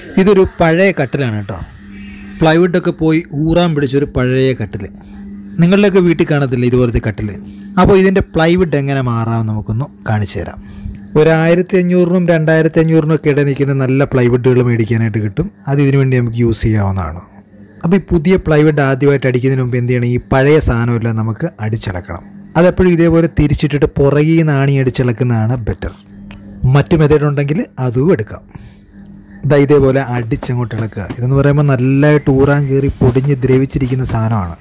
ഇതൊരു പഴയ കട്ടിലാണ് കേട്ടോ പ്ലൈവുഡൊക്കെ പോയി ഊറാൻ പിടിച്ചൊരു പഴയ കട്ടിൽ നിങ്ങളുടെയൊക്കെ വീട്ടിൽ കാണത്തില്ല ഇതുപോലത്തെ കട്ടിൽ അപ്പോൾ ഇതിൻ്റെ പ്ലൈവുഡ് എങ്ങനെ മാറാം നമുക്കൊന്ന് കാണിച്ചു തരാം ഒരു ആയിരത്തി അഞ്ഞൂറിനും രണ്ടായിരത്തി അഞ്ഞൂറിനും ഒക്കെ ഇടയിൽ നിൽക്കുന്ന നല്ല പ്ലൈവുഡുകൾ മേടിക്കാനായിട്ട് കിട്ടും അത് ഇതിനു വേണ്ടി നമുക്ക് യൂസ് ചെയ്യാവുന്നതാണ് അപ്പോൾ ഈ പുതിയ പ്ലൈവുഡ് ആദ്യമായിട്ട് അടിക്കുന്നതിന് മുമ്പ് എന്ത് ചെയ്യണം ഈ പഴയ സാധനമെല്ലാം നമുക്ക് അടിച്ചിളക്കണം അതെപ്പോഴും ഇതേപോലെ തിരിച്ചിട്ടിട്ട് പുറകിൽ നിന്ന് ആണി അടിച്ചിളക്കുന്നതാണ് ബെറ്റർ മറ്റു മെത്തേഡ് ഉണ്ടെങ്കിൽ അതും എടുക്കാം ഇതാ ഇതേപോലെ അടിച്ചങ്ങോട്ട് ഇളക്കുക ഇതെന്ന് പറയുമ്പോൾ നല്ലതായിട്ട് ഊറാൻ കയറി പൊടിഞ്ഞ് ദ്രവിച്ചിരിക്കുന്ന സാധനമാണ്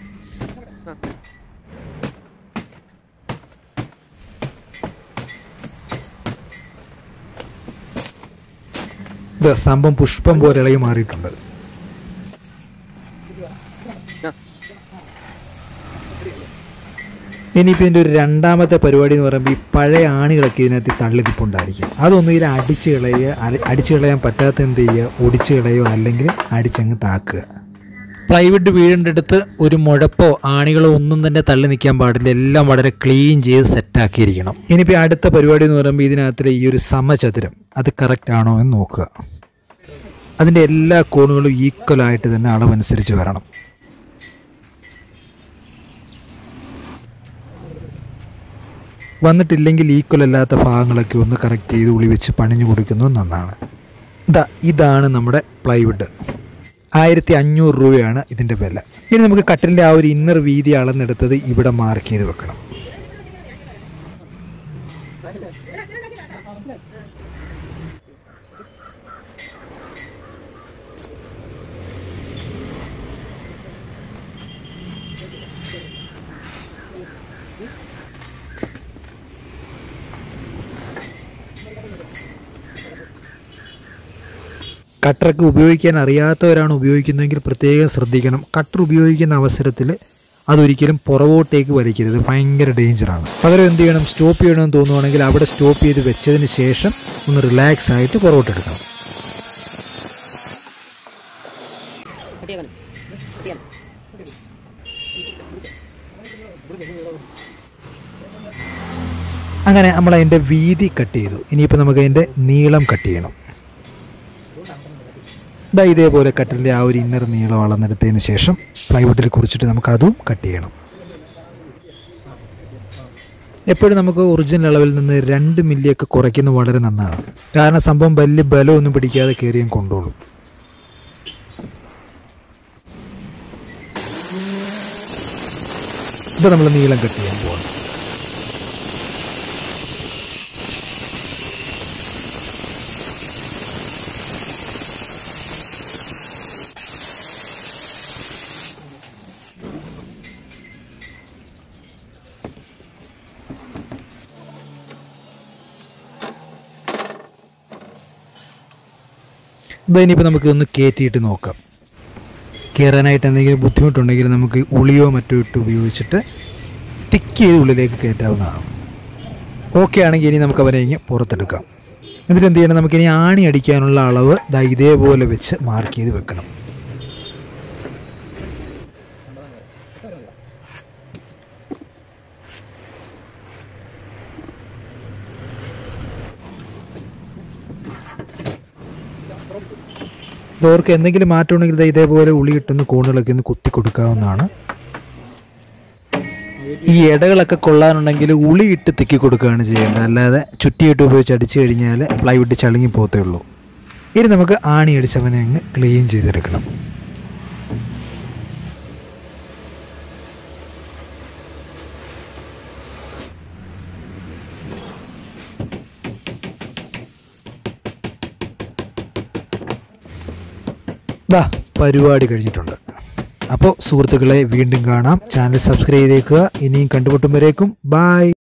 ഇത് സംഭവം പുഷ്പം പോലെ ഇളകി മാറിയിട്ടുണ്ട് ഇനിയിപ്പോൾ ഇതിൻ്റെ ഒരു രണ്ടാമത്തെ പരിപാടി എന്ന് പറയുമ്പോൾ ഈ പഴയ ആണികളൊക്കെ ഇതിനകത്ത് തള്ളിതിപ്പുണ്ടായിരിക്കും അതൊന്നും ഇതിനെ അടിച്ച് കളയുക അല- അടിച്ച് കളയാൻ പറ്റാത്ത എന്ത് ചെയ്യുക ഒടിച്ച് കളയുക അല്ലെങ്കിൽ അടിച്ചങ്ങ് താക്കുക പ്ലൈവുഡ് വീടിൻ്റെ അടുത്ത് ഒരു മുഴപ്പോ ആണികളോ ഒന്നും തന്നെ തള്ളി നിൽക്കാൻ പാടില്ല എല്ലാം വളരെ ക്ലീൻ ചെയ്ത് സെറ്റാക്കിയിരിക്കണം ഇനിയിപ്പോൾ ഈ അടുത്ത പരിപാടി എന്ന് പറയുമ്പോൾ ഇതിനകത്തിലെ ഈ ഒരു സമചതുരം അത് കറക്റ്റ് ആണോ എന്ന് നോക്കുക അതിൻ്റെ എല്ലാ കോണുകളും ഈക്വലായിട്ട് തന്നെ അളവനുസരിച്ച് വരണം വന്നിട്ടില്ലെങ്കിൽ ഈക്വൽ അല്ലാത്ത ഭാഗങ്ങളൊക്കെ ഒന്ന് കറക്റ്റ് ചെയ്ത് ഉളി വെച്ച് പണിഞ്ഞു കൊടുക്കുന്നത് നന്നാണ് ഇതാ ഇതാണ് നമ്മുടെ പ്ലൈവുഡ് ആയിരത്തി അഞ്ഞൂറ് രൂപയാണ് ഇതിൻ്റെ വില ഇനി നമുക്ക് കട്ടിലിൻ്റെ ആ ഒരു ഇന്നർ വീതി അളന്നെടുത്തത് ഇവിടെ മാർക്ക് ചെയ്ത് വെക്കണം കട്ടറൊക്കെ ഉപയോഗിക്കാൻ അറിയാത്തവരാണ് ഉപയോഗിക്കുന്നതെങ്കിൽ പ്രത്യേകം ശ്രദ്ധിക്കണം കട്ടർ ഉപയോഗിക്കുന്ന അവസരത്തിൽ അതൊരിക്കലും പുറകോട്ടേക്ക് വലിക്കരുത് ഭയങ്കര ഡേഞ്ചറാണ് പകരം എന്ത് ചെയ്യണം സ്റ്റോപ്പ് ചെയ്യണമെന്ന് തോന്നുവാണെങ്കിൽ അവിടെ സ്റ്റോപ്പ് ചെയ്ത് വെച്ചതിന് ശേഷം ഒന്ന് റിലാക്സ് ആയിട്ട് പുറകോട്ടെടുക്കണം കട്ടിയാക്കണം കട്ടിയാക്കണം അങ്ങനെ നമ്മൾ അതിൻ്റെ വീതി കട്ട് ചെയ്തു ഇനിയിപ്പോൾ നമുക്ക് അതിൻ്റെ നീളം കട്ട് ചെയ്യണം ഇതാ ഇതേപോലെ കട്ടിലിൻ്റെ ആ ഒരു ഇന്നർ നീളം അളന്നെടുത്തതിന് ശേഷം പ്ലൈവുഡിൽ കുറിച്ചിട്ട് നമുക്ക് അതും കട്ട് ചെയ്യണം എപ്പോഴും നമുക്ക് ഒറിജിനൽ അളവിൽ നിന്ന് രണ്ട് മില്ലിയൊക്കെ കുറയ്ക്കുന്നത് വളരെ നന്നാണ് കാരണം സംഭവം വലിയ ബലമൊന്നും പിടിക്കാതെ കയറിയും കൊണ്ടോളും ഇത് നമ്മൾ നീളം കട്ട് ചെയ്യാൻ പോകണം ഇനിയിപ്പോൾ നമുക്ക് ഒന്ന് കയറ്റിയിട്ട് നോക്കാം കയറാനായിട്ട് എന്തെങ്കിലും ബുദ്ധിമുട്ടുണ്ടെങ്കിൽ നമുക്ക് ഉളിയോ മറ്റോ ഇട്ട് ഉപയോഗിച്ചിട്ട് ടിക്ക് ചെയ്ത് ഉള്ളിലേക്ക് കയറ്റാവുന്നതാണ് ഓക്കെ ആണെങ്കിൽ ഇനി നമുക്ക് അവനെ ഇങ്ങനെ പുറത്തെടുക്കാം എന്നിട്ട് എന്ത് ചെയ്യണം നമുക്കിനി ആണി അടിക്കാനുള്ള അളവ് ദാ ഇതേപോലെ വെച്ച് മാർക്ക് ചെയ്ത് വെക്കണം ഇതോർക്ക് എന്തെങ്കിലും മാറ്റം ഉണ്ടെങ്കിൽ ദാ ഇതേപോലെ ഉളിയിട്ടൊന്ന് കോണുകളൊക്കെ ഒന്ന് കുത്തി കൊടുക്കാവുന്നതാണ് ഈ ഇടകളൊക്കെ കൊള്ളാനുണ്ടെങ്കിൽ ഉളിയിട്ട് തിക്കി കൊടുക്കുകയാണ് ചെയ്യേണ്ടത് അല്ലാതെ ചുറ്റിയിട്ട് ഉപയോഗിച്ച് അടിച്ചു കഴിഞ്ഞാൽ പ്ലൈവുഡ് ചളുങ്ങി പോകത്തേ ഉള്ളൂ ഇനി നമുക്ക് ആണി അടിച്ചവനെ അങ്ങ് ക്ലീൻ ചെയ്തെടുക്കണം ദാ പരിപാടി കഴിഞ്ഞിട്ടുണ്ട് അപ്പോൾ സുഹൃത്തുക്കളെ വീണ്ടും കാണാം ചാനൽ സബ്സ്ക്രൈബ് ചെയ്തേക്കുക ഇനിയും കണ്ടുമുട്ടുമ്പോഴേക്കും ബായ്